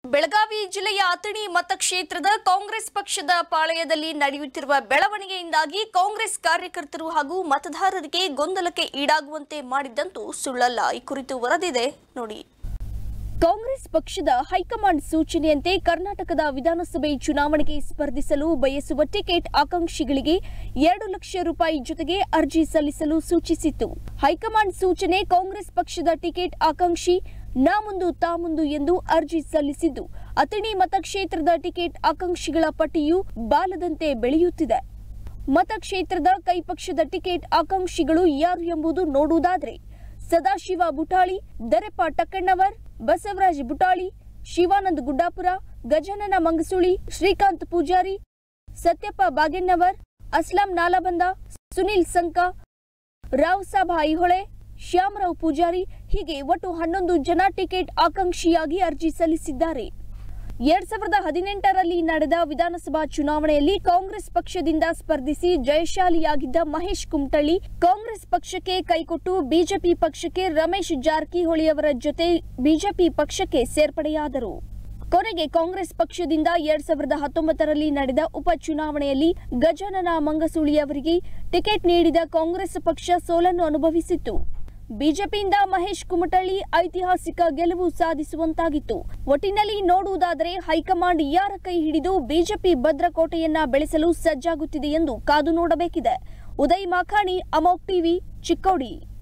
ಬೆಳಗಾವಿ ಜಿಲ್ಲೆಯ ಅಥಣಿ ಮತಕ್ಷೇತ್ರದ ಕಾಂಗ್ರೆಸ್ ಪಕ್ಷದ ಪಾಳೆಯದಲ್ಲಿ ನಡೆಯುತ್ತಿರುವ ಬೆಳವಣಿಗೆಯಿಂದಾಗಿ ಕಾಂಗ್ರೆಸ್ ಕಾರ್ಯಕರ್ತರು ಹಾಗೂ ಮತದಾರರಿಗೆ ಗೊಂದಲಕ್ಕೆ ಈಡಾಗುವಂತೆ ಮಾಡಿದ್ದಂತೂ ಸುಳ್ಳಲ್ಲ ಈ ಕುರಿತು ವರದಿದೆ ನೋಡಿ ಕಾಂಗ್ರೆಸ್ ಪಕ್ಷದ ಹೈಕಮಾಂಡ್ ಸೂಚನೆಯಂತೆ ಕರ್ನಾಟಕದ ವಿಧಾನಸಭೆ ಚುನಾವಣೆಗೆ ಸ್ಪರ್ಧಿಸಲು ಬಯಸುವ ಟಿಕೆಟ್ ಆಕಾಂಕ್ಷಿಗಳಿಗೆ ಎರಡು ಲಕ್ಷ ರೂಪಾಯಿ ಜೊತೆಗೆ ಅರ್ಜಿ ಸಲ್ಲಿಸಲು ಸೂಚಿಸಿತ್ತು ಹೈಕಮಾಂಡ್ ಸೂಚನೆ ಕಾಂಗ್ರೆಸ್ ಪಕ್ಷದ ಟಿಕೆಟ್ ಆಕಾಂಕ್ಷಿ ನಾ ಮುಂದು ತಾ ಮುಂದು ಎಂದು ಅರ್ಜಿ ಸಲ್ಲಿಸಿದ್ದು ಅಥಣಿ ಮತಕ್ಷೇತ್ರದ ಟಿಕೆಟ್ ಆಕಾಂಕ್ಷಿಗಳ ಪಟ್ಟಿಯು ಬಾಲದಂತೆ ಬೆಳೆಯುತ್ತಿದೆ ಮತಕ್ಷೇತ್ರದ ಕೈಪಕ್ಷದ ಟಿಕೆಟ್ ಆಕಾಂಕ್ಷಿಗಳು ಯಾರು ಎಂಬುದು ನೋಡುವುದಾದ್ರೆ ಸದಾಶಿವ ಬುಟಾಳಿ ದರೆಪ್ಪ ಟಕ್ಕಣ್ಣವರ್ ಬಸವರಾಜ್ ಬುಟಾಳಿ ಶಿವಾನಂದ್ ಗುಡ್ಡಾಪುರ ಗಜಾನನ ಮಂಗಸುಳಿ ಶ್ರೀಕಾಂತ್ ಪೂಜಾರಿ ಸತ್ಯಪ್ಪ ಬಾಗೆನ್ನವರ್ ಅಸ್ಲಾಂ ನಾಲಬಂದ ಸುನಿಲ್ ಸಂಕ ರಾವ್ ಸಾಬ್ ಐಹೊಳೆ ಶ್ಯಾಮರಾವ್ ಪೂಜಾರಿ ಹೀಗೆ ಒಟ್ಟು ಹನ್ನೊಂದು ಜನ ಟಿಕೆಟ್ ಆಕಾಂಕ್ಷಿಯಾಗಿ ಅರ್ಜಿ ಸಲ್ಲಿಸಿದ್ದಾರೆ ಎರಡ್ ಸಾವಿರದ ಹದಿನೆಂಟರಲ್ಲಿ ನಡೆದ ವಿಧಾನಸಭಾ ಚುನಾವಣೆಯಲ್ಲಿ ಕಾಂಗ್ರೆಸ್ ಪಕ್ಷದಿಂದ ಸ್ಪರ್ಧಿಸಿ ಜಯಶಾಲಿಯಾಗಿದ್ದ ಮಹೇಶ್ ಕುಮಟಳ್ಳಿ ಕಾಂಗ್ರೆಸ್ ಪಕ್ಷಕ್ಕೆ ಕೈಕೊಟ್ಟು ಬಿಜೆಪಿ ಪಕ್ಷಕ್ಕೆ ರಮೇಶ್ ಜಾರಕಿಹೊಳಿ ಅವರ ಜೊತೆ ಬಿಜೆಪಿ ಪಕ್ಷಕ್ಕೆ ಸೇರ್ಪಡೆಯಾದರು ಕೊನೆಗೆ ಕಾಂಗ್ರೆಸ್ ಪಕ್ಷದಿಂದ ಎರಡ್ ಸಾವಿರದ ಹತ್ತೊಂಬತ್ತರಲ್ಲಿ ನಡೆದ ಉಪಚುನಾವಣೆಯಲ್ಲಿ ಗಜಾನನ ಮಂಗಸೂಳಿ ಅವರಿಗೆ ಟಿಕೆಟ್ ನೀಡಿದ ಕಾಂಗ್ರೆಸ್ ಪಕ್ಷ ಸೋಲನ್ನು ಅನುಭವಿಸಿತ್ತು ಬಿಜೆಪಿಯಿಂದ ಮಹೇಶ್ ಕುಮಟಳ್ಳಿ ಐತಿಹಾಸಿಕ ಗೆಲುವು ಸಾಧಿಸುವಂತಾಗಿತ್ತು ಒಟ್ಟಿನಲ್ಲಿ ನೋಡುವುದಾದರೆ ಹೈಕಮಾಂಡ್ ಯಾರ ಕೈ ಹಿಡಿದು ಬಿಜೆಪಿ ಭದ್ರಕೋಟೆಯನ್ನ ಬೆಳೆಸಲು ಸಜ್ಜಾಗುತ್ತಿದೆ ಎಂದು ಕಾದು ನೋಡಬೇಕಿದೆ ಉದಯ್ ಮಾಖಾಣಿ ಅಮೋಕ್ ಟಿವಿ ಚಿಕ್ಕೋಡಿ